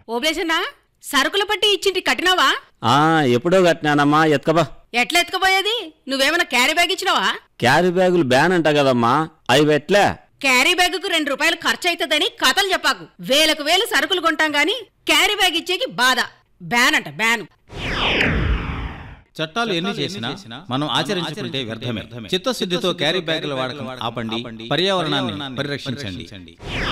ఓబ్లేసన్నా సరుకుల పట్టి ఇచ్చింటి కట్టినావా ఆ ఎప్పుడో కట్టినానమ్మా ఎత్కబా ఎట్లా ఎత్తుకుపోయేది నువ్వేమైనా క్యారీ బ్యాగ్ ఇచ్చినావా క్యారీ బ్యాగులు బ్యాన్ అంట కదమ్మా అవి పెట్లే క్యారీ బ్యాగుకు రెండు రూపాయలు ఖర్చు అవుతుందని కథలు చెప్పాకు వేలకు వేలు సరుకులు కొంటాం గాని క్యారీ బ్యాగ్ ఇచ్చేకి బాధ బ్యాన్ అంట బ్యాన్ చట్టాలు ఎన్ని చేసినా మనం ఆచరించుకుంటే వ్యర్థమే చిత్తశుద్ధితో క్యారీ బ్యాగుల వాడకం ఆపండి పర్యావరణాన్ని పరిరక్షించండి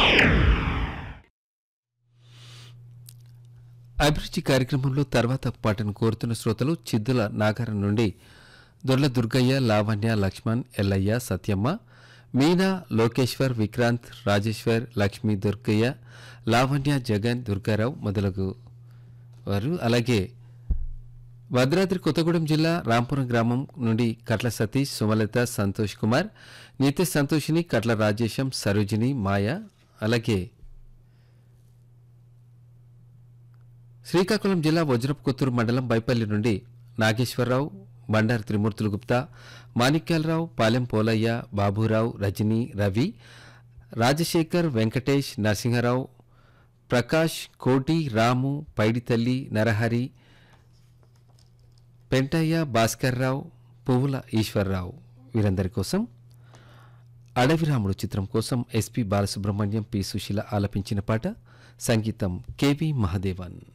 అభిరుచి కార్యక్రమంలో తర్వాత పాటను కోరుతున్న శ్రోతలు చిద్దుల నాగారం నుండి దొర్ల దుర్గయ్య లావణ్య లక్ష్మణ్ ఎల్లయ్య సత్యమ్మ మీనా లోకేశ్వర్ విక్రాంత్ రాజేశ్వర్ లక్ష్మీ దుర్గయ్య లావణ్య జగన్ దుర్గారావు మొదలగు వారు అలాగే భద్రాద్రి కొత్తగూడెం జిల్లా రాంపురం గ్రామం నుండి కట్ల సతీష్ సుమలత సంతోష్ కుమార్ నిత్య సంతోషిని కట్ల రాజేశం సరోజిని మాయ అలాగే శ్రీకాకుళం జిల్లా వజ్రపు కొత్తూరు మండలం బైపల్లి నుండి నాగేశ్వరరావు బండారు త్రిమూర్తులు గుప్తా మాణిక్యాలరావు పాలెం పోలయ్య బాబురావు రజని రవి రాజశేఖర్ వెంకటేష్ నరసింహరావు ప్రకాష్ కోటి రాము పైడితల్లి నరహరి పెంటయ్య భాస్కర్రావు పువ్వుల ఈశ్వర్రావు వీరందరి కోసం అడవిరాముడు చిత్రం కోసం ఎస్పి బాలసుబ్రహ్మణ్యం పి సుశీల ఆలపించిన పాట సంగీతం కెవి మహదేవన్